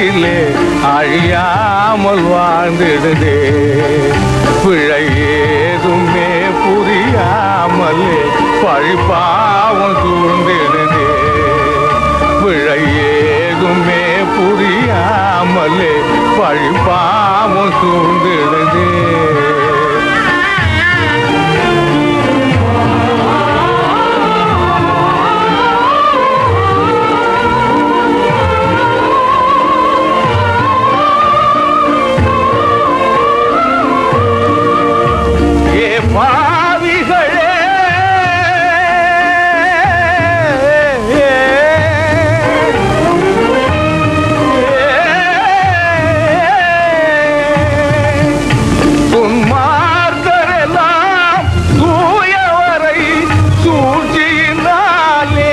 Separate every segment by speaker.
Speaker 1: உலகிலே அழியாமல் வாழ்ந்திடுதே பிழை ஏதுமே புரியாமலே பழிப்பாவம் சூழ்ந்திடுதே பிழை ஏதுமே புரியாமலே பழிப்பாவம் சூழ்ந்திடுதே ஏ பாவிகளே துன்மார்க்கரெல்லாம் தூயவரை சூழ்ச்சியினாலே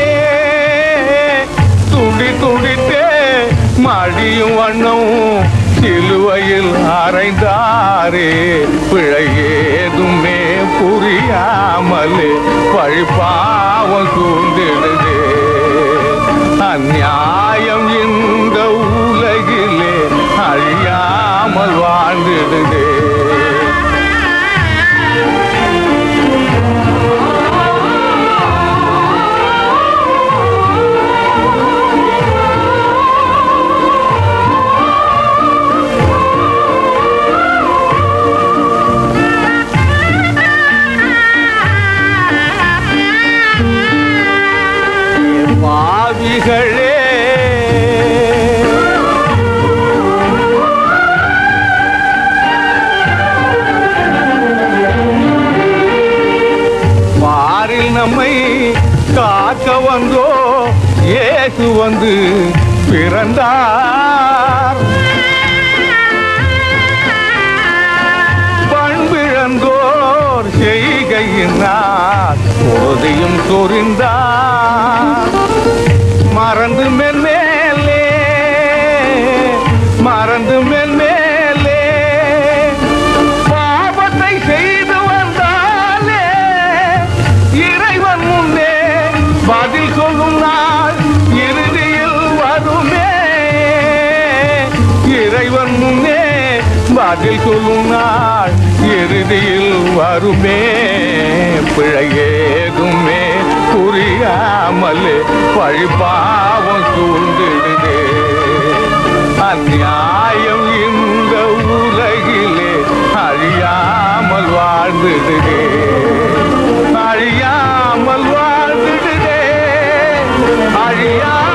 Speaker 1: துடி துடித்தே மடியும் வண்ணம் சிலுவையில் அறைந்தாரே பிழை ஏதுமே புரியாமலே பழிப்பாவம் சூழ்ந்திடுதே அந்நியாயம் இந்த உலகிலே அழியாமல் வாழ்ந்திடுதே பாவிகளே பாரில் நம்மை காக்க வந்தோ இயேசு வந்து பிறந்தார் பண்பிழந்தோர் செய்கையினார் போதையும் சொரிந்தார் மறந்து மென்மேலே மறந்து மென்மேலே பாவத்தை செய்து வந்தாலே இறைவன் முன்னே பதில் சொல்லும் நாள் இறுதியில் வருமே இறைவன் முன்னே பதில் சொல்லும் நாள் இறுதியில் வருமே பிழை ஏதுமே புரியாமலே பழிப்பாவம் சூழ்ந்திடுதே அந்நியாயம் இந்த உலகிலே அழியாமல் வாழ்ந்திடுதே அழியாமல் வாழ்ந்திடுதே அழியா